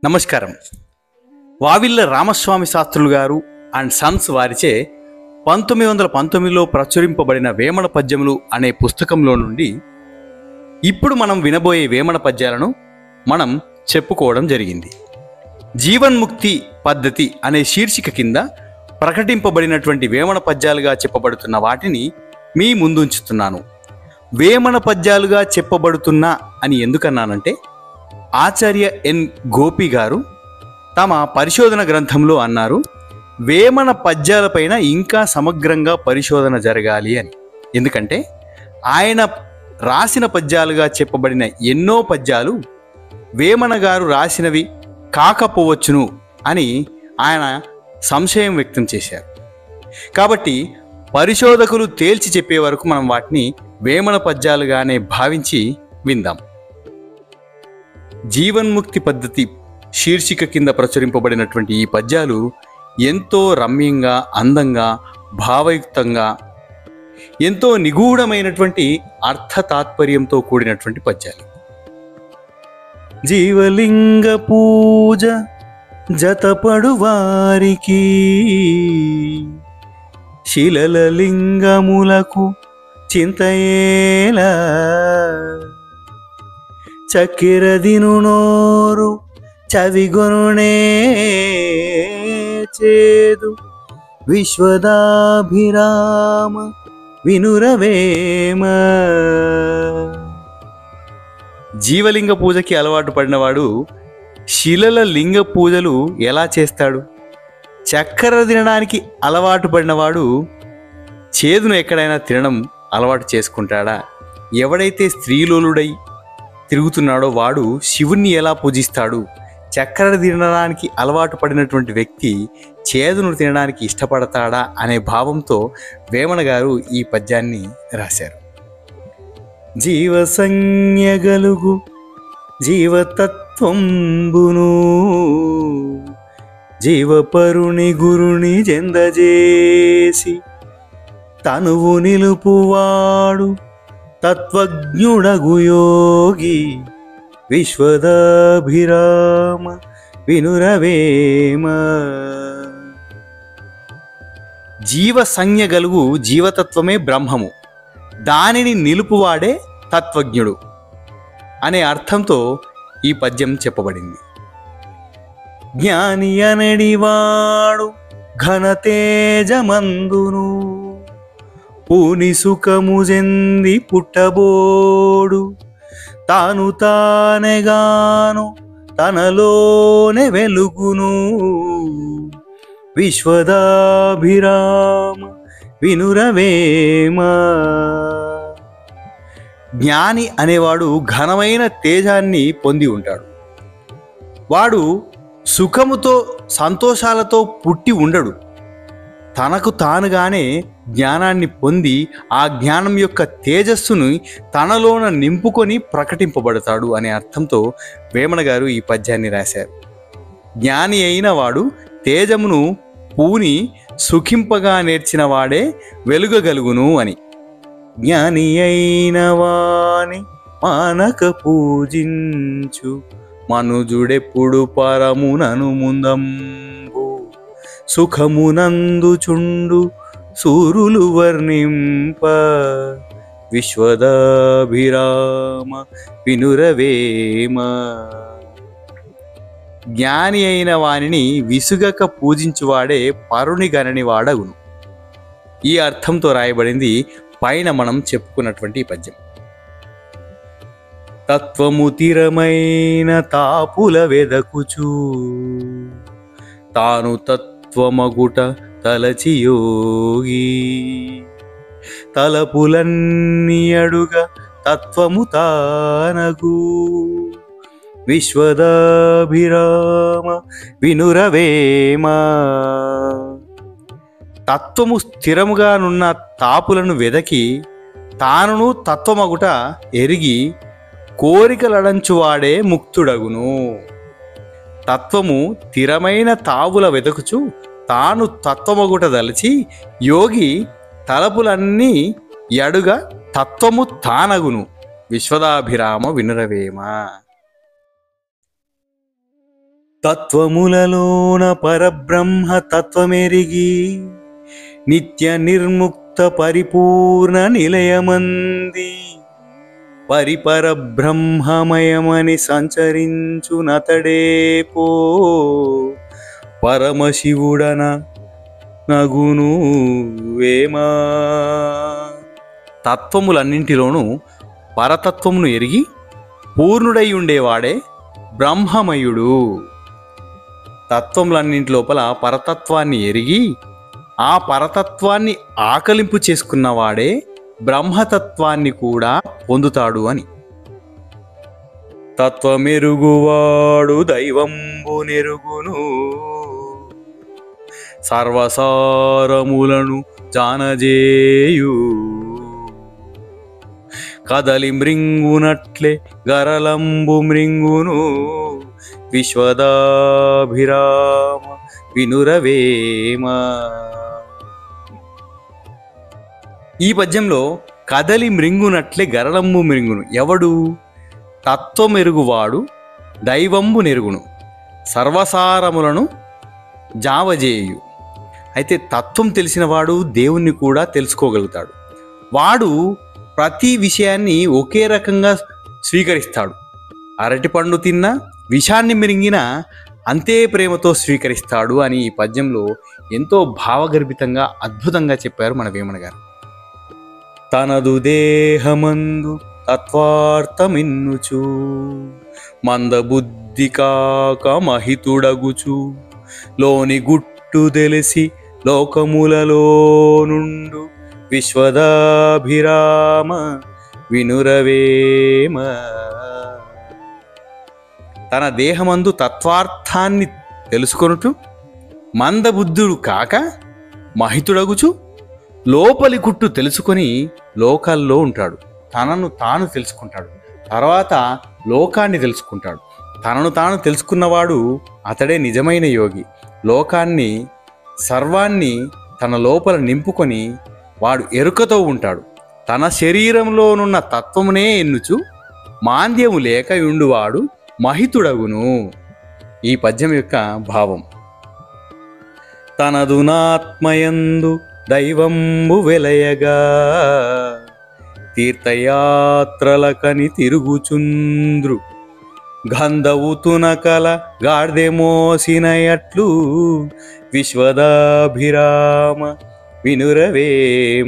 నమస్కారం వావిల్ల రామస్వామి శాస్త్రులు గారు అండ్ సన్స్ వారిచే పంతొమ్మిది వందల పంతొమ్మిదిలో ప్రచురింపబడిన వేమన పద్యములు అనే పుస్తకంలో నుండి ఇప్పుడు మనం వినబోయే వేమన పద్యాలను మనం చెప్పుకోవడం జరిగింది జీవన్ముక్తి పద్ధతి అనే శీర్షిక కింద ప్రకటింపబడినటువంటి వేమన పద్యాలుగా చెప్పబడుతున్న వాటిని మీ ముందుంచుతున్నాను వేమన పద్యాలుగా చెప్పబడుతున్నా అని ఎందుకన్నానంటే ఆచార్య ఎన్ గోపి గారు తమ పరిశోధన గ్రంథంలో అన్నారు వేమన పద్యాలపైన ఇంకా సమగ్రంగా పరిశోధన జరగాలి అని ఎందుకంటే ఆయన రాసిన పద్యాలుగా చెప్పబడిన ఎన్నో పద్యాలు వేమన గారు రాసినవి కాకపోవచ్చును అని ఆయన సంశయం వ్యక్తం చేశారు కాబట్టి పరిశోధకులు తేల్చి చెప్పే వరకు మనం వాటిని వేమన పద్యాలుగానే భావించి విందాం జీవన్ముక్తి పద్ధతి శీర్షిక కింద ప్రచురింపబడినటువంటి ఈ పద్యాలు ఎంతో రమ్యంగా అందంగా భావయుక్తంగా ఎంతో నిగూఢమైనటువంటి అర్థ తాత్పర్యంతో కూడినటువంటి పద్యాలు జీవలింగ పూజ జతపడు వారికి శిలల లింగములకు చింతయేలా చక్కెరదిను నోరు చవిగొనునే చేదు విశ్వదాభిరామ వినురవేమ జీవలింగ పూజకి అలవాటు పడినవాడు శిలల లింగ పూజలు ఎలా చేస్తాడు చక్కెర తినడానికి అలవాటు పడినవాడు చేదును ఎక్కడైనా తినడం అలవాటు చేసుకుంటాడా ఎవడైతే స్త్రీలోలుడై తిరుగుతున్నాడో వాడు శివుణ్ణి ఎలా పూజిస్తాడు చక్కెర తినడానికి అలవాటు పడినటువంటి వ్యక్తి చేదును తినడానికి ఇష్టపడతాడా అనే భావంతో వేమన గారు ఈ పద్యాన్ని రాశారు జీవ సంజ్ఞగలుగు జీవతత్వంబును జీవపరుని గురుని చెందజేసి తనువు నిలుపువాడు తత్వజ్ఞుడగు యోగి విశ్వదాభిరామ వినురవేమ జీవ సంజ్ఞ గలుగు జీవతత్వమే బ్రహ్మము దానిని నిలుపువాడే తత్వజ్ఞుడు అనే అర్థంతో ఈ పద్యం చెప్పబడింది జ్ఞాని అనడివాడు ఘనతేజమందును పూని సుఖము చెంది పుట్టబోడు తాను తానెగాను తనలోనే వెలుగును విశ్వదాభిరామ వినురవేమ జ్ఞాని అనేవాడు ఘనమైన తేజాన్ని పొంది ఉంటాడు వాడు సుఖముతో సంతోషాలతో పుట్టి ఉండడు తనకు తానుగానే జ్ఞానాన్ని పొంది ఆ జ్ఞానం యొక్క తేజస్సును తనలోన నింపుకొని ప్రకటింపబడతాడు అనే అర్థంతో వేమన గారు ఈ పద్యాన్ని రాశారు జ్ఞాని అయిన వాడు తేజమును పూని సుఖింపగా నేర్చిన వాడే వెలుగగలుగును అని జ్ఞాని అయిన వాని మానక పూజించు మనుజుడెప్పుడు పరమునను ముందంబు సుఖమునందుచుండు సూరులు వర్ణింప విశ్వదాభిరామ వినురవేమ జ్ఞాని అయిన వానిని విసుగక పూజించువాడే పరుని గనని వాడగును ఈ అర్థంతో రాయబడింది పైన మనం చెప్పుకున్నటువంటి ఈ పద్యం తత్వము తిరమైన తాపుల వెదకుచూ తాను తత్వమగుట తలచి యోగి తలపులన్నీ అడుగ తత్వము తానగు విశ్వదాభిరామ వినురవేమ తత్వము స్థిరముగానున్న తాపులను వెదకి తానును తత్వమగుట ఎరిగి కోరికలడంచువాడే ముక్తుడగును తత్వము స్థిరమైన తావుల వెదకుచు తాను తత్వమగుట దలచి యోగి తలపులన్నీ ఎడుగ తత్వము తానగును విశ్వదాభిరామ వినురవేమ తత్వములలోన పరబ్రహ్మ తత్వమెరిగి నిత్య నిర్ముక్త పరిపూర్ణ నిలయమంది పరిపర బ్రహ్మమయమని సంచరించునతడే పో పరమశివుడన నగును వేమా తత్వములన్నింటిలోనూ పరతత్వమును ఎరిగి పూర్ణుడై ఉండేవాడే బ్రహ్మమయుడు తత్వములన్నింటి లోపల పరతత్వాన్ని ఎరిగి ఆ పరతత్వాన్ని ఆకలింపు చేసుకున్నవాడే బ్రహ్మతత్వాన్ని కూడా పొందుతాడు అని తత్వమెరుగువాడు దైవంబు నెరుగును సర్వసారములను జానజేయు కదలి మృంగునట్లే గరలంబు మృంగును విశ్వదాభిరామ వినురవేమ ఈ పద్యంలో కదలి మృంగునట్లే గరళంబు మృంగును ఎవడు తత్వమెరుగువాడు దైవంబు నెరుగును సర్వసారములను జావజేయు అయితే తత్వం తెలిసినవాడు దేవుణ్ణి కూడా తెలుసుకోగలుగుతాడు వాడు ప్రతి విషయాన్ని ఒకే రకంగా స్వీకరిస్తాడు అరటిపండు తిన్నా విషాన్ని మిరింగిన అంతే ప్రేమతో స్వీకరిస్తాడు అని ఈ పద్యంలో ఎంతో భావగర్భితంగా అద్భుతంగా చెప్పారు మన వేమన గారు తనదు దేహమందు తత్వార్థమిన్నుచు మందబుద్ధి కాక మహితుడగుచు లోని గుట్టు తెలిసి లోకములలో నుండు విశ్వదాభిరామ వినురవేమ తన దేహమందు తత్వార్థాన్ని తెలుసుకొనుచు మందబుద్ధుడు కాక మహితుడగుచు లోపలి గుట్టు తెలుసుకొని లోకాల్లో ఉంటాడు తనను తాను తెలుసుకుంటాడు తర్వాత లోకాన్ని తెలుసుకుంటాడు తనను తాను తెలుసుకున్నవాడు అతడే నిజమైన యోగి లోకాన్ని సర్వాన్ని తన లోపల నింపుకొని వాడు ఎరుకతో ఉంటాడు తన శరీరంలోనున్న తత్వమునే ఎన్నుచు మాంద్యము లేక ఉండువాడు మహితుడగును ఈ పద్యం యొక్క భావం తనదునాత్మయందు దైవంబు వెలయగా తీర్థయాత్రలకని తిరుగుచుంద్రు గంధవు తునకల గాడిదె మోసినయట్లు విశ్వదాభిరామ వినురవేమ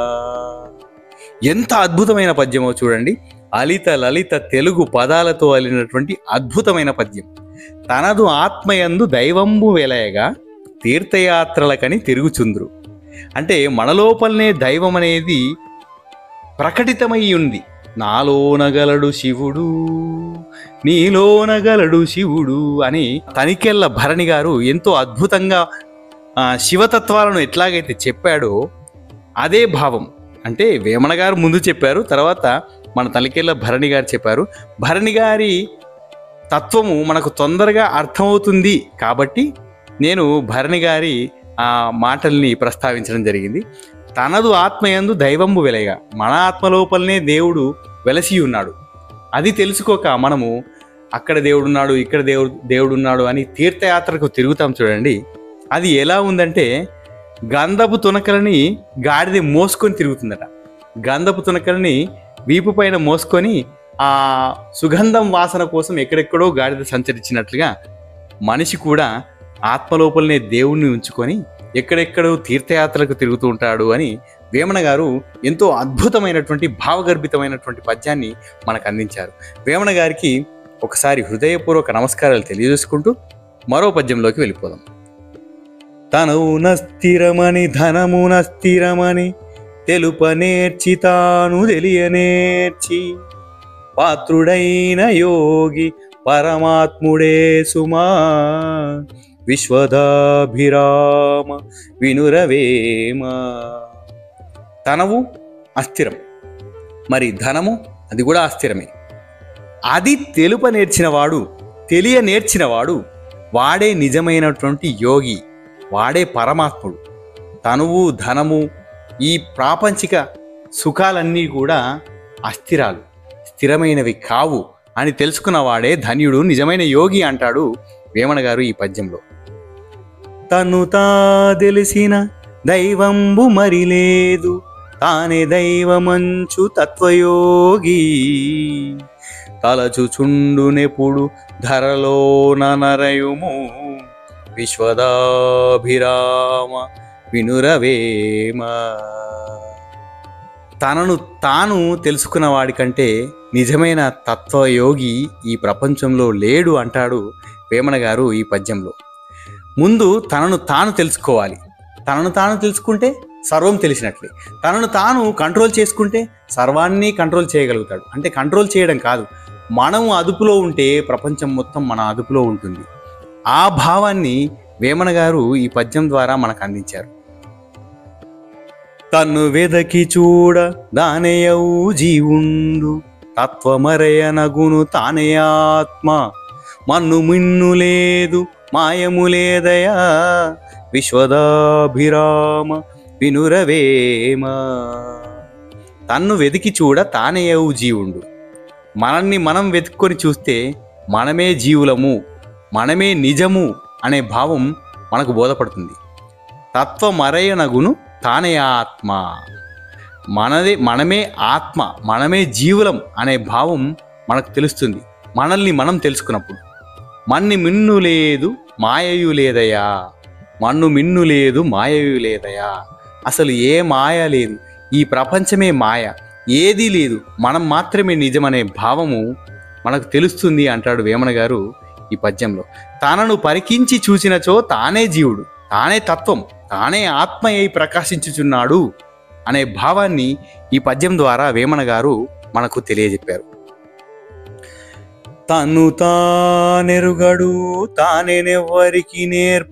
ఎంత అద్భుతమైన పద్యమో చూడండి అలిత లలిత తెలుగు పదాలతో అలినటువంటి అద్భుతమైన పద్యం తనదు ఆత్మయందు దైవంబు వెలయగా తీర్థయాత్రలకని తిరుగుచుంద్రు అంటే మన లోపలనే దైవం అనేది ప్రకటితమై ఉంది నాలోనగలడు శివుడు నీలోనగలడు శివుడు అని తనికెళ్ళ భరణి గారు ఎంతో అద్భుతంగా ఆ, శివతత్వాలను ఎట్లాగైతే చెప్పాడో అదే భావం అంటే వేమన గారు ముందు చెప్పారు తర్వాత మన తనికెళ్ళ భరణి గారు చెప్పారు భరణి గారి తత్వము మనకు తొందరగా అర్థమవుతుంది కాబట్టి నేను భరణి గారి ఆ మాటల్ని ప్రస్తావించడం జరిగింది తనదు ఆత్మయందు దైవంబు వెలయగా మన ఆత్మ లోపలనే దేవుడు వెలసి ఉన్నాడు అది తెలుసుకోక మనము అక్కడ దేవుడున్నాడు ఇక్కడ దేవుడు దేవుడున్నాడు అని తీర్థయాత్రకు తిరుగుతాం చూడండి అది ఎలా ఉందంటే గంధపు తునకలని గాడిద మోసుకొని తిరుగుతుందట గంధపు తునకలని వీపు పైన మోసుకొని ఆ సుగంధం వాసన కోసం ఎక్కడెక్కడో గాడిద సంచరించినట్లుగా మనిషి కూడా ఆత్మలోపలనే దేవుణ్ణి ఉంచుకొని ఎక్కడెక్కడో తీర్థయాత్రలకు తిరుగుతూ ఉంటాడు అని వేమన గారు ఎంతో అద్భుతమైనటువంటి భావగర్భితమైనటువంటి పద్యాన్ని మనకు అందించారు వేమన గారికి ఒకసారి హృదయపూర్వక నమస్కారాలు తెలియజేసుకుంటూ మరో పద్యంలోకి వెళ్ళిపోదాం తనువున స్థిరమని ధనమున స్థిరమని తెలుప నేర్చి తాను తెలియనేర్చి పాత్రుడైన యోగి పరమాత్ముడే సుమా విశ్వదాభిరామ వినురవేమ తనవు అస్థిరం మరి ధనము అది కూడా అస్థిరమే అది తెలుప నేర్చినవాడు తెలియ నేర్చినవాడు వాడే నిజమైనటువంటి యోగి వాడే పరమాత్ముడు తనువు ధనము ఈ ప్రాపంచిక సుఖాలన్నీ కూడా అస్థిరాలు స్థిరమైనవి కావు అని తెలుసుకున్నవాడే ధన్యుడు నిజమైన యోగి అంటాడు వేమన గారు ఈ పద్యంలో తను తా తెలిసిన దైవంబు మరి లేదు తానే దైవమంచు తత్వయోగి తలచుచుండునెప్పుడు ధరలో నరయుము విశ్వదాభిరామ వినురవేమ తనను తాను తెలుసుకున్న వాడికంటే నిజమైన తత్వయోగి ఈ ప్రపంచంలో లేడు అంటాడు వేమన గారు ఈ పద్యంలో ముందు తనను తాను తెలుసుకోవాలి తనను తాను తెలుసుకుంటే సర్వం తెలిసినట్లే తనను తాను కంట్రోల్ చేసుకుంటే సర్వాన్ని కంట్రోల్ చేయగలుగుతాడు అంటే కంట్రోల్ చేయడం కాదు మనం అదుపులో ఉంటే ప్రపంచం మొత్తం మన అదుపులో ఉంటుంది ఆ భావాన్ని వేమన గారు ఈ పద్యం ద్వారా మనకు అందించారు తన్ను వెదకి చూడ దానయవు జీవుండు తత్వమరయనగును తానే ఆత్మ మన్ను మిన్ను లేదు మాయము లేదయా విశ్వదాభిరామ వినురవేమ తన్ను వెతికి చూడ తానేయవు జీవుండు మనల్ని మనం వెతుక్కొని చూస్తే మనమే జీవులము మనమే నిజము అనే భావం మనకు బోధపడుతుంది తత్వమరయనగును తానే ఆత్మ మనదే మనమే ఆత్మ మనమే జీవులం అనే భావం మనకు తెలుస్తుంది మనల్ని మనం తెలుసుకున్నప్పుడు మన్ని మిన్ను లేదు మాయయు లేదయా మన్ను మిన్ను లేదు మాయయు లేదయా అసలు ఏ మాయ లేదు ఈ ప్రపంచమే మాయ ఏదీ లేదు మనం మాత్రమే నిజమనే భావము మనకు తెలుస్తుంది అంటాడు వేమన గారు ఈ పద్యంలో తనను పరికించి చూసినచో తానే జీవుడు తానే తత్వం తానే ఆత్మ అయి ప్రకాశించుచున్నాడు అనే భావాన్ని ఈ పద్యం ద్వారా వేమన గారు మనకు తెలియజెప్పారు తను తానెరుగడు తానేనెవ్వరికి నేర్పు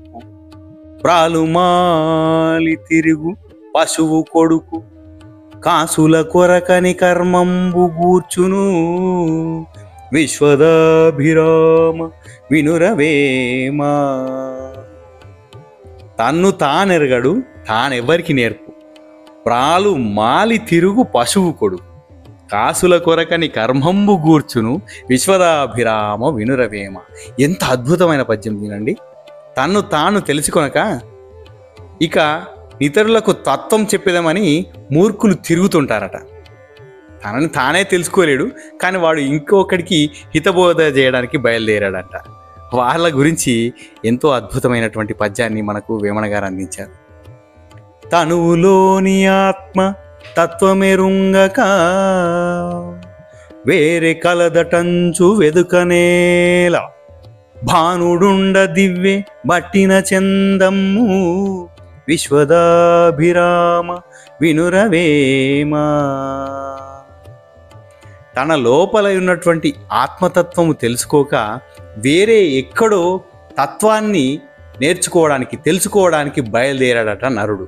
ప్రాలుమాలి తిరుగు పశువు కొడుకు కాసుల కొరకని కర్మంబు గూర్చును విశ్వదాభిరామ వినురవేమా తన్ను తానెరగడు తానెవ్వరికి నేర్పు ప్రాలు మాలి తిరుగు పశువు కొడు కాసుల కొరకని కర్మంబు గూర్చును విశ్వదాభిరామ వినురవేమ ఎంత అద్భుతమైన పద్యం వినండి తన్ను తాను తెలుసుకొనక ఇక ఇతరులకు తత్వం చెప్పేదామని మూర్ఖులు తిరుగుతుంటారట తనని తానే తెలుసుకోలేడు కానీ వాడు ఇంకొకడికి హితబోధ చేయడానికి బయలుదేరాడంట వాళ్ళ గురించి ఎంతో అద్భుతమైనటువంటి పద్యాన్ని మనకు వేమన గారు అందించారు తనువులోని ఆత్మ తత్వమెరుంగక వేరే కలదటంచు వెదుకనేలా భానుడుండ దివ్వె బట్టిన చందమ్ము విశ్వదాభిరామ వినురవేమా తన లోపల ఉన్నటువంటి ఆత్మతత్వము తెలుసుకోక వేరే ఎక్కడో తత్వాన్ని నేర్చుకోవడానికి తెలుసుకోవడానికి బయలుదేరాడట నరుడు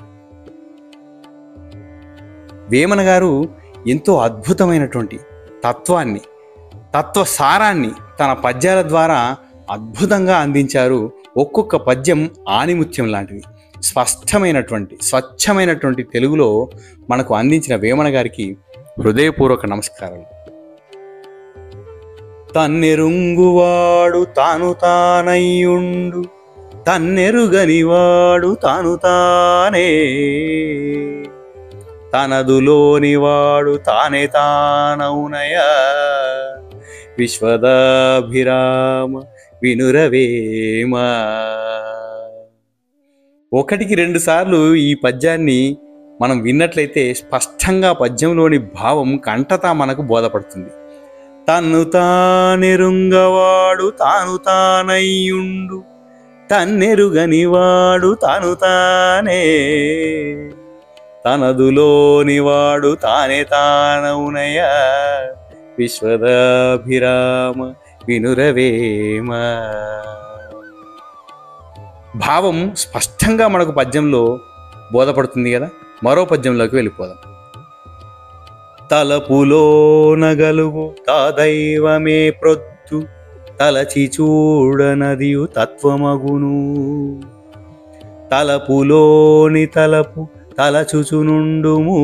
వేమన గారు ఎంతో అద్భుతమైనటువంటి తత్వాన్ని తత్వసారాన్ని తన పద్యాల ద్వారా అద్భుతంగా అందించారు ఒక్కొక్క పద్యం ఆణిముత్యం లాంటిది స్పష్టమైనటువంటి స్వచ్ఛమైనటువంటి తెలుగులో మనకు అందించిన వేమన గారికి హృదయపూర్వక నమస్కారాలు తన్నెరుంగువాడు తాను తానయ్యుండు తన్నెరుగనివాడు తాను తానే తనదులోనివాడు తానే తానౌనయ విశ్వదాభిరామ వినురవేమ ఒకటికి రెండు సార్లు ఈ పద్యాన్ని మనం విన్నట్లయితే స్పష్టంగా పద్యంలోని భావం కంటతా మనకు బోధపడుతుంది తన్ను తానెరుంగవాడు తాను తానయ్యుండు తన్నెరుగనివాడు తాను తానే తనదులోనివాడు తానే తానవునయ విశ్వదాభిరామ వినురవేమ భావం స్పష్టంగా మనకు పద్యంలో బోధపడుతుంది కదా మరో పద్యంలోకి వెళ్ళిపోదాం తలపులో నగలుగు తా దైవమే ప్రొద్దు తలచి చూడనదియు తత్వమగును తలపులోని తలపు తలచుచునుండుము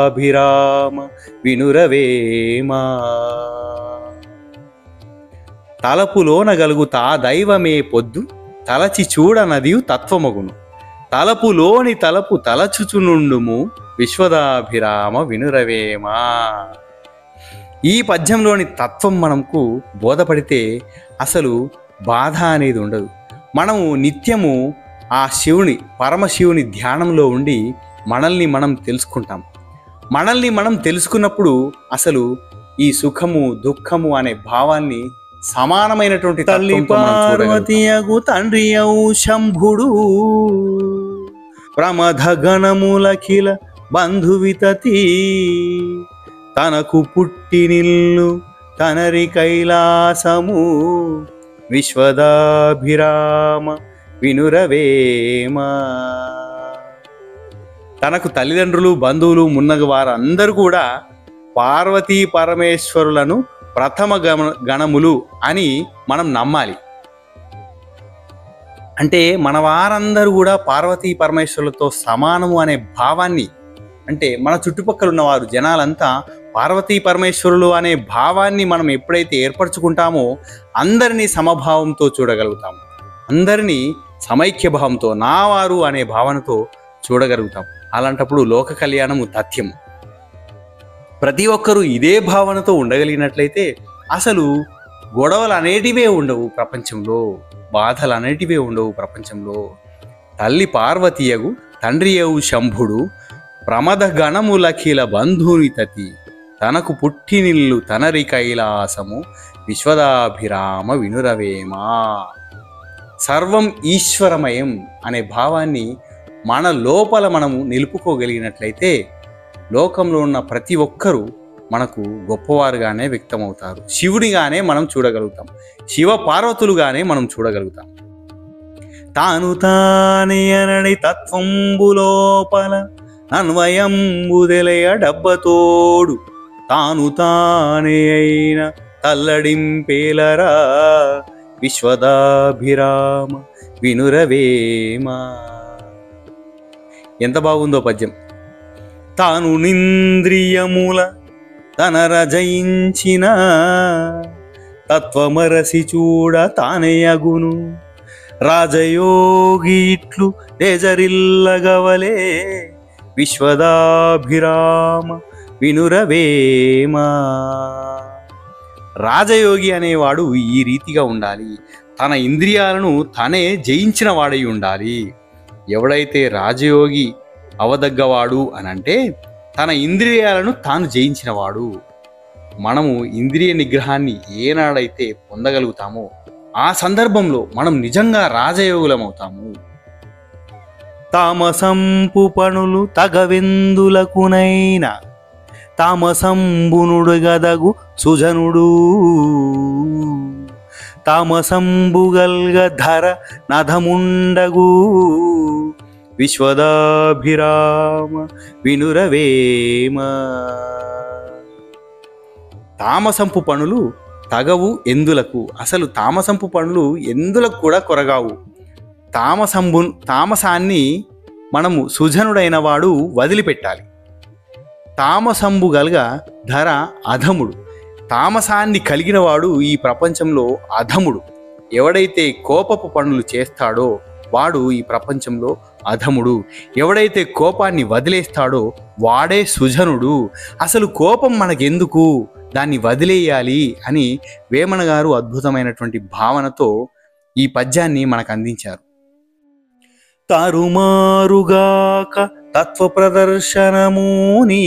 విశ్వదాభిరామ వినురవేమా తలపులోన గలుగుతా దైవమే పొద్దు తలచి చూడనదియు తత్వమగును తలపులోని తలపు తలచుచునుండుము విశ్వదాభిరామ వినురవేమా ఈ పద్యంలోని తత్వం మనకు బోధపడితే అసలు బాధ అనేది ఉండదు మనము నిత్యము ఆ శివుని పరమశివుని ధ్యానంలో ఉండి మనల్ని మనం తెలుసుకుంటాం మనల్ని మనం తెలుసుకున్నప్పుడు అసలు ఈ సుఖము దుఃఖము అనే భావాన్ని సమానమైనటువంటి తల్లి తత్వంతో మనం చూడగలుగుతాం. పార్వతీయగు తండ్రి అవు శంభుడు ప్రమథ గణములఖిల బంధువితతి తనకు పుట్టినిల్లు తనరి కైలాసము విశ్వదాభిరామ వినురవేమ తనకు తల్లిదండ్రులు బంధువులు మున్నగ వారందరూ కూడా పార్వతీ పరమేశ్వరులను ప్రథమ గమ గణములు అని మనం నమ్మాలి అంటే మన వారందరూ కూడా పార్వతీ పరమేశ్వరులతో సమానము అనే భావాన్ని అంటే మన చుట్టుపక్కల ఉన్నవారు జనాలంతా పార్వతీ పరమేశ్వరులు అనే భావాన్ని మనం ఎప్పుడైతే ఏర్పరచుకుంటామో అందరినీ సమభావంతో చూడగలుగుతాం అందరినీ సమైక్య భావంతో నావారు అనే భావనతో చూడగలుగుతాం అలాంటప్పుడు లోక కళ్యాణము తథ్యం ప్రతి ఒక్కరూ ఇదే భావనతో ఉండగలిగినట్లయితే అసలు గొడవలు అనేటివే ఉండవు ప్రపంచంలో బాధలు అనేటివే ఉండవు ప్రపంచంలో తల్లి పార్వతీయగు తండ్రియవు శంభుడు ప్రమద గణములఖిల బంధుని తతి తనకు పుట్టినిల్లు తనరి కైలాసము విశ్వదాభిరామ వినురవేమా సర్వం ఈశ్వరమయం అనే భావాన్ని మన లోపల మనము నిలుపుకోగలిగినట్లయితే లోకంలో ఉన్న ప్రతి ఒక్కరూ మనకు గొప్పవారుగానే వ్యక్తమవుతారు శివుడిగానే మనం చూడగలుగుతాం శివ పార్వతులుగానే మనం చూడగలుగుతాం తాను తానే అనని తత్వంబు లోపల అన్వయంబుదెలయ డబ్బతోడు తాను తానే అయిన తల్లడింపేలరా విశ్వదాభిరామ వినురవేమా ఎంత బాగుందో పద్యం తాను నింద్రియముల తన రజయించిన తత్వమరసి చూడ తానే అగును రాజయోగి ఇట్లు తేజరిల్లగవలే విశ్వదాభిరామ వినురవేమా రాజయోగి అనేవాడు ఈ రీతిగా ఉండాలి తన ఇంద్రియాలను తనే జయించిన వాడై ఉండాలి ఎవడైతే రాజయోగి అవదగ్గవాడు అనంటే తన ఇంద్రియాలను తాను జయించినవాడు మనము ఇంద్రియ నిగ్రహాన్ని ఏనాడైతే పొందగలుగుతామో ఆ సందర్భంలో మనం నిజంగా రాజయోగులమవుతాము తామసంపు పనులు తగవెందులకునైన తామసంబునుడు గదగు సుజనుడు తామసంబుగల్గ ధర నధముండగు విశ్వదాభిరామ వినురవేమ తామసంపు పనులు తగవు ఎందులకు అసలు తామసంపు పనులు ఎందులకు కూడా కొరగావు తామసంబు తామసాన్ని మనము సుజనుడైన వాడు వదిలిపెట్టాలి తామసంబు గలగ ధర అధముడు తామసాన్ని కలిగిన వాడు ఈ ప్రపంచంలో అధముడు ఎవడైతే కోపపు పనులు చేస్తాడో వాడు ఈ ప్రపంచంలో అధముడు ఎవడైతే కోపాన్ని వదిలేస్తాడో వాడే సుజనుడు అసలు కోపం మనకెందుకు దాన్ని వదిలేయాలి అని వేమన గారు అద్భుతమైనటువంటి భావనతో ఈ పద్యాన్ని మనకు అందించారు తారుమారుగాక తత్వ ప్రదర్శనముని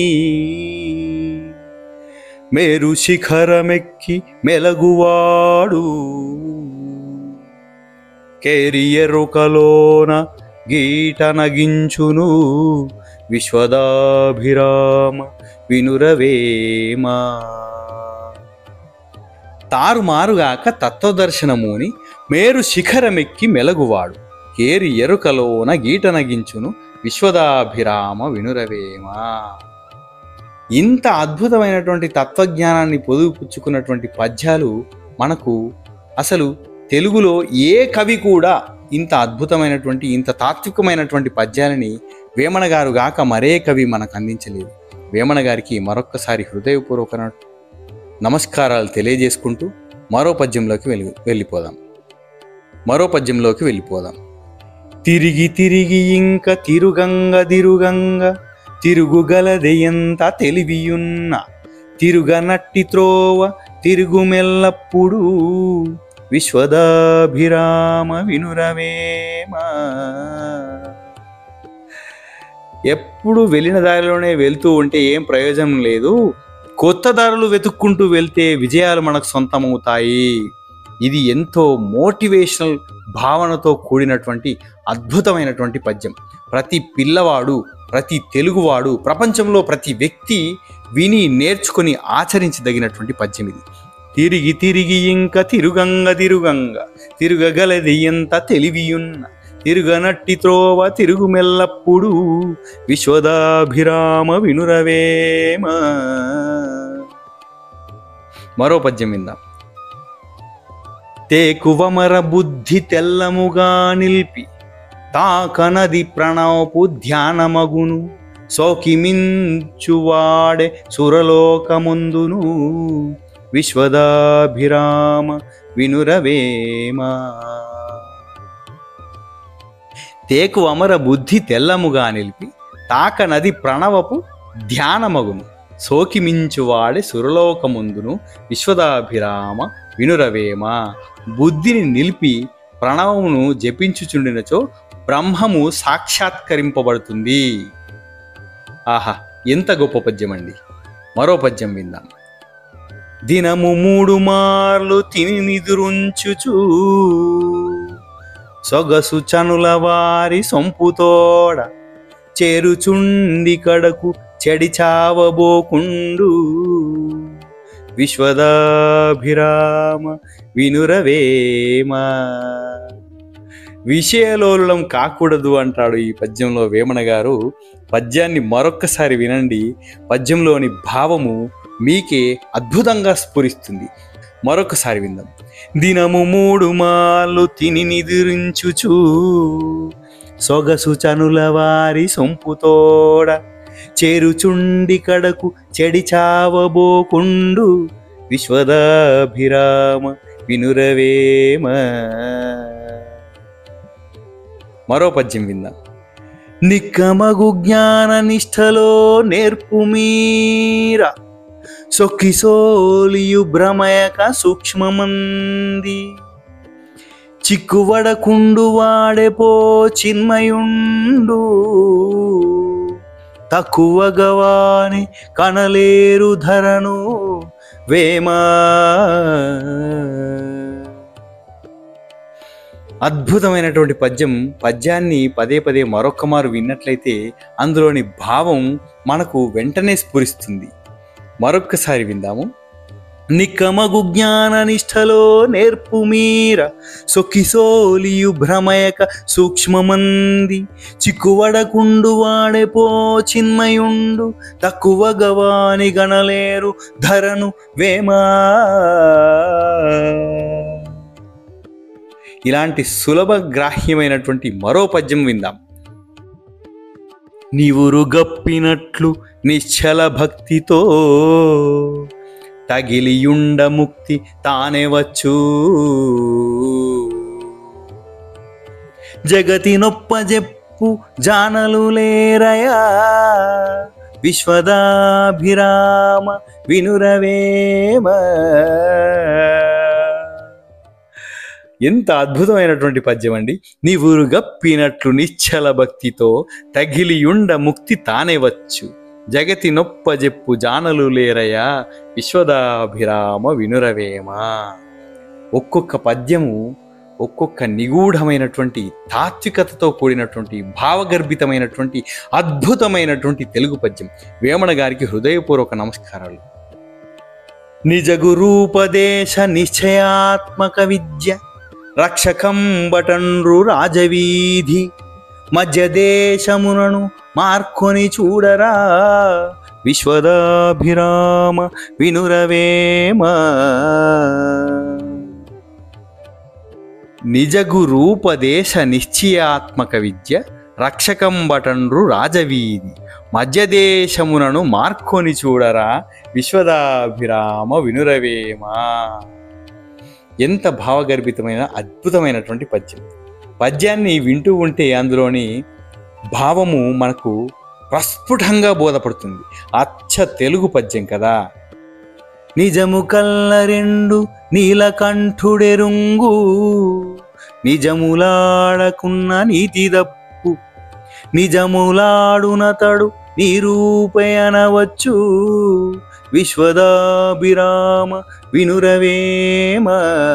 మేరు శిఖరమెక్కి మెలగువాడు కేరియరుకలోన గీట నగించును విశ్వదాభిరామ వినురవేమా తారుమారుగాక తత్వదర్శనముని మేరు శిఖరమెక్కి మెలగువాడు కేరి ఎరుకలోన గీట నగించును విశ్వదాభిరామ వినురవేమా ఇంత అద్భుతమైనటువంటి తత్వజ్ఞానాన్ని పొదుపుచ్చుకున్నటువంటి పద్యాలు మనకు అసలు తెలుగులో ఏ కవి కూడా ఇంత అద్భుతమైనటువంటి ఇంత తాత్వికమైనటువంటి పద్యాలని వేమన గారు గాక మరే కవి మనకు అందించలేదు వేమన గారికి మరొక్కసారి హృదయపూర్వక నమస్కారాలు తెలియజేసుకుంటూ మరో పద్యంలోకి వెళ్ళి వెళ్ళిపోదాం మరో పద్యంలోకి వెళ్ళిపోదాం తిరిగి తిరిగి ఇంక తిరుగంగ తిరుగంగ తిరుగుగలదెయంత తెలివియున్న తిరుగనట్టి త్రోవ తిరుగుమెల్లప్పుడు విశ్వదాభిరామ వినురవేమ ఎప్పుడు వెళ్ళిన దారిలోనే వెళ్తూ ఉంటే ఏం ప్రయోజనం లేదు కొత్త దారులు వెతుక్కుంటూ వెళ్తే విజయాలు మనకు సొంతమవుతాయి ఇది ఎంతో మోటివేషనల్ భావనతో కూడినటువంటి అద్భుతమైనటువంటి పద్యం ప్రతి పిల్లవాడు ప్రతి తెలుగువాడు ప్రపంచంలో ప్రతి వ్యక్తి విని నేర్చుకొని ఆచరించదగినటువంటి పద్యం ఇది తిరిగి తిరిగి ఇంక తిరుగంగ తిరుగంగ తిరుగగలది ఎంత తెలివియున్న తిరుగనట్టి త్రోవ తిరుగుమెల్లప్పుడు విశ్వదాభిరామ వినురవేమ మరో పద్యం విందాం తేకువమర బుద్ధి తెల్లముగా నిల్పి తాకనది ప్రణవపు ధ్యానమగును సోకిమించువాడే సురలోకముందును విశ్వదాభిరామ వినురవేమా తేకు అమర బుద్ధి తెల్లముగా నిలిపి తాకనది ప్రణవపు ధ్యానమగును సోకిమించువాడే సురలోకముందును విశ్వదాభిరామ వినురవేమ బుద్ధిని నిలిపి ప్రణవమును జపించుచుండినచో బ్రహ్మము సాక్షాత్కరింపబడుతుంది ఆహా ఎంత గొప్ప పద్యం అండి మరో పద్యం విందాం దినము మూడు మార్లు తిని నిదురుంచుచూ సొగసు చనుల వారి సొంపుతోడ చేరుచుండి కడకు చెడి చావబోకుండు విశ్వదాభిరామ వినురవేమ విషయలోలం కాకూడదు అంటాడు ఈ పద్యంలో వేమన గారు పద్యాన్ని మరొక్కసారి వినండి పద్యంలోని భావము మీకే అద్భుతంగా స్ఫురిస్తుంది మరొకసారి విందాం దినము మూడు మాలు తిని నిదురించుచు సొగసు చనుల వారి సొంపుతోడ చేరుచుండి కడకు చెడి చావబోకుండు విశ్వదాభిరామ వినురవేమ మరో పద్యం విందాం నిక్కమగు జ్ఞాన నిష్టలో నేర్పు మీరా సొక్కిసోలియు భ్రమయక సూక్ష్మమంది చిక్కువడకుండు వాడెపో చిన్మయుండు తక్కువ గవాని కనలేరు ధరను వేమా అద్భుతమైనటువంటి పద్యం పద్యాన్ని పదే పదే మరొక్క మారు విన్నట్లయితే అందులోని భావం మనకు వెంటనే స్ఫురిస్తుంది మరొక్కసారి విందాము నిక్కమగు జ్ఞాన నిష్టలో నేర్పు మీర సొక్కిసోలియు భ్రమయక సూక్ష్మమంది చిక్కువడకుండు వాడెపో చిన్మయుండు తక్కువ గవాని గణలేరు ధరను వేమా ఇలాంటి సులభ గ్రాహ్యమైనటువంటి మరో పద్యం విందాం నీవురు గప్పినట్లు నిశ్చల భక్తితో తగిలియుండ ముక్తి తానే వచ్చు జగతి నొప్ప చెప్పు జానలు లేరయా విశ్వదాభిరామ వినురవేమ ఎంత అద్భుతమైనటువంటి పద్యం అండి నీవు గప్పినట్లు నిశ్చల భక్తితో తగిలియుండ ముక్తి తానే వచ్చు జగతి నొప్ప చెప్పు జానలు లేరయా విశ్వదాభిరామ వినురవేమ ఒక్కొక్క పద్యము ఒక్కొక్క నిగూఢమైనటువంటి తాత్వికతతో కూడినటువంటి భావగర్భితమైనటువంటి అద్భుతమైనటువంటి తెలుగు పద్యం వేమన గారికి హృదయపూర్వక నమస్కారాలు నిజ గురూపదేశ నిశ్చయాత్మక విద్య రక్షకం బటన్రు రాజవీధి మధ్య దేశమునను మార్కొని చూడరా విశ్వదాభిరామ వినురవేమ నిజగు రూపదేశ నిశ్చయాత్మక విద్య రక్షకం బటన్రు రాజవీధి మధ్యదేశమునను మార్కొని చూడరా విశ్వదాభిరామ వినురవేమ ఎంత భావగర్భితమైన అద్భుతమైనటువంటి పద్యం పద్యాన్ని వింటూ ఉంటే అందులోని భావము మనకు ప్రస్ఫుటంగా బోధపడుతుంది అచ్చ తెలుగు పద్యం కదా నిజము కల్ల రెండు నీలకంఠుడెరుంగు నిజములాడకున్న నీతి దప్పు నిజములాడునతడు నిరూపయనవచ్చు విశ్వదాభిరామ వినురవేమ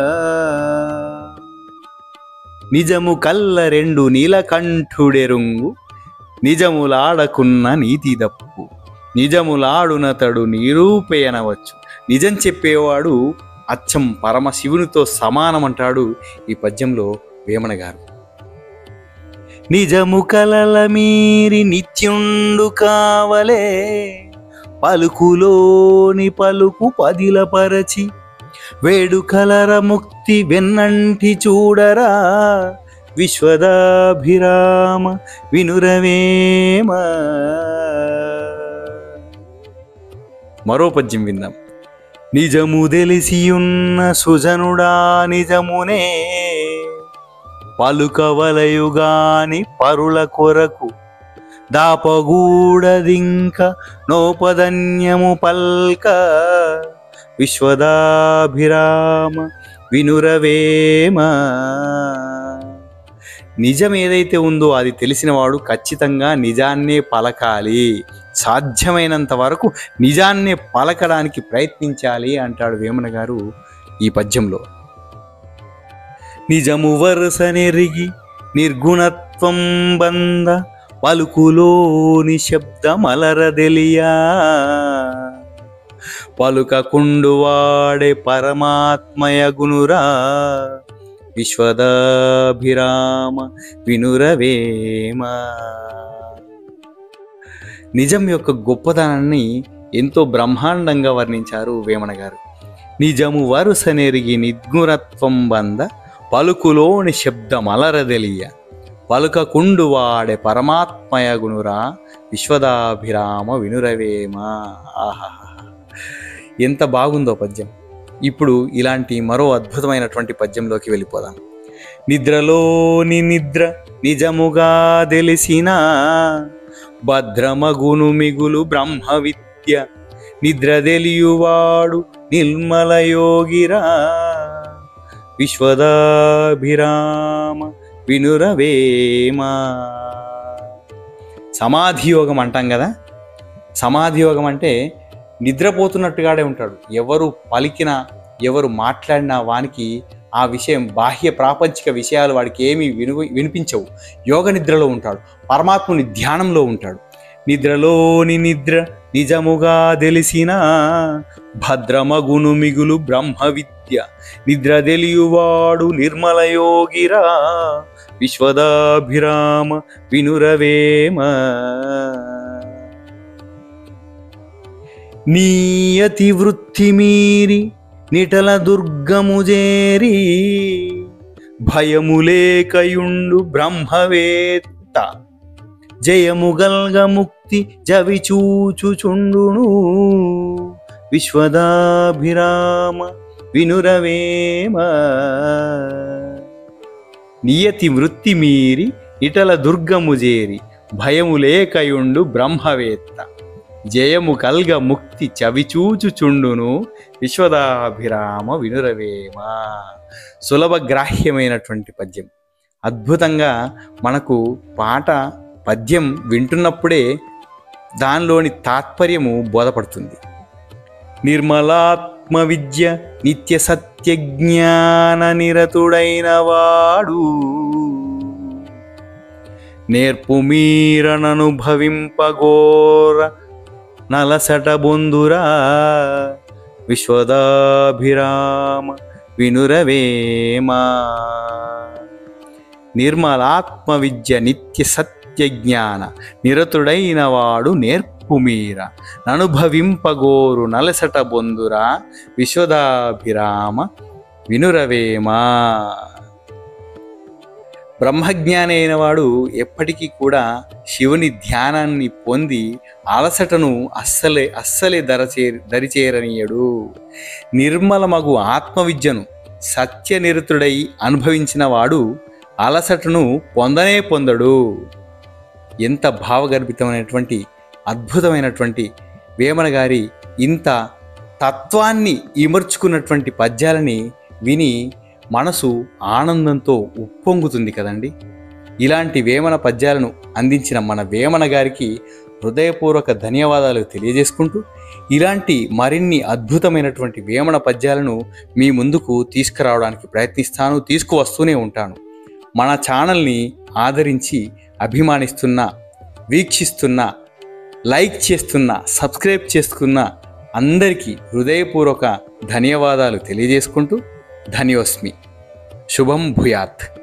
నిజము కల్ల రెండు నీలకంఠుడెరుంగు నిజములాడకున్న నీతి దప్పు నిజములాడునతడు నిరూపయనవచ్చు నిజం చెప్పేవాడు అచ్చం పరమశివునితో సమానమంటాడు ఈ పద్యంలో వేమన గారు నిజము కలల మీరి నిత్యుండు కావలే పలుకులోని పలుకు పదిలపరచి వేడుకలర ముక్తి వెన్నంటి చూడరా విశ్వదాభిరామ వినురవేమ మరో పద్యం విందాం నిజము తెలిసియున్న సుజనుడా నిజమునే పలుకవలయుగాని పరుల కొరకు దాపగూడదింక నోపదన్యము పల్క విశ్వదాభిరామ వినురవేమ నిజం ఏదైతే ఉందో అది తెలిసినవాడు ఖచ్చితంగా నిజాన్నే పలకాలి సాధ్యమైనంత వరకు నిజాన్నే పలకడానికి ప్రయత్నించాలి అంటాడు వేమన గారు ఈ పద్యంలో నిజము వరుస నెరిగి నిర్గుణత్వం బంద పలుకులోని శబ్దమలరదెలియా పలుకకుండు వాడే పరమాత్మయగునురా విశ్వదాభిరామ వినురవేమ నిజం యొక్క గొప్పతనాన్ని ఎంతో బ్రహ్మాండంగా వర్ణించారు వేమన గారు నిజము వరుస నెరిగి నిద్గుణత్వం బంద పలుకులోని శబ్దమలరదెలియ పలుకకుండు వాడే పరమాత్మయగునురా విశ్వదాభిరామ వినురవేమ ఆహా ఎంత బాగుందో పద్యం ఇప్పుడు ఇలాంటి మరో అద్భుతమైనటువంటి పద్యంలోకి వెళ్ళిపోదాం నిద్రలోని నిద్ర నిజముగా తెలిసిన భద్రమగును మిగులు బ్రహ్మ విద్య నిద్ర తెలియువాడు నిర్మల యోగిరా విశ్వదాభిరామ వినురవేమ సమాధి యోగం అంటాం కదా సమాధి యోగం అంటే నిద్రపోతున్నట్టుగానే ఉంటాడు ఎవరు పలికినా ఎవరు మాట్లాడినా వానికి ఆ విషయం బాహ్య ప్రాపంచిక విషయాలు వాడికి ఏమీ విను వినిపించవు యోగ నిద్రలో ఉంటాడు పరమాత్ముని ధ్యానంలో ఉంటాడు నిద్రలోని నిద్ర నిజముగా తెలిసిన భద్రమగును మిగులు బ్రహ్మ విద్య నిద్ర తెలియువాడు నిర్మల యోగిరా విశ్వదాభిరామ వినురవేమ నీయతి వృత్తి మీరి నిటల దుర్గము చేరి భయములేకయుండు బ్రహ్మవేత్త జయముగల్గ ముక్తి జవిచూచుచుండును విశ్వదాభిరామ వినురవేమ నియతి వృత్తి మీరి ఇటల దుర్గము చేరి భయము లేకయుండు బ్రహ్మవేత్త జయము కల్గ ముక్తి చవిచూచుచుండును విశ్వదాభిరామ వినురవేమ సులభ గ్రాహ్యమైనటువంటి పద్యం అద్భుతంగా మనకు పాట పద్యం వింటున్నప్పుడే దానిలోని తాత్పర్యము బోధపడుతుంది నిర్మలాత్మ విద్య నిత్య సత్య జ్ఞాన నిరతుడైన వాడు నేర్పు మీరననుభవింపగోర నలసట బొందురా విశ్వదాభిరామ వినురవేమ నిర్మలాత్మ విద్య నిత్య సత్య జ్ఞాన నిరతుడైన వాడు నేర్పుమీర ననుభవింపగోరు నలసట బొందురా విశ్వదాభిరామ వినురవేమ బ్రహ్మజ్ఞాని అయిన వాడు ఎప్పటికీ కూడా శివుని ధ్యానాన్ని పొంది అలసటను అస్సలే అస్సలే దరచే దరిచేరనీయడు నిర్మలమగు ఆత్మవిద్యను సత్యనిరుతుడై అనుభవించిన వాడు అలసటను పొందనే పొందడు ఎంత భావగర్భితమైనటువంటి అద్భుతమైనటువంటి వేమన గారి ఇంత తత్వాన్ని ఇమర్చుకున్నటువంటి పద్యాలని విని మనసు ఆనందంతో ఉప్పొంగుతుంది కదండి ఇలాంటి వేమన పద్యాలను అందించిన మన వేమన గారికి హృదయపూర్వక ధన్యవాదాలు తెలియజేసుకుంటూ ఇలాంటి మరిన్ని అద్భుతమైనటువంటి వేమన పద్యాలను మీ ముందుకు తీసుకురావడానికి ప్రయత్నిస్తాను తీసుకువస్తూనే ఉంటాను మన ఛానల్ని ఆదరించి అభిమానిస్తున్న వీక్షిస్తున్న లైక్ చేస్తున్న సబ్స్క్రైబ్ చేసుకున్న అందరికీ హృదయపూర్వక ధన్యవాదాలు తెలియజేసుకుంటూ ధన్యోస్మి శుభం భూయాత్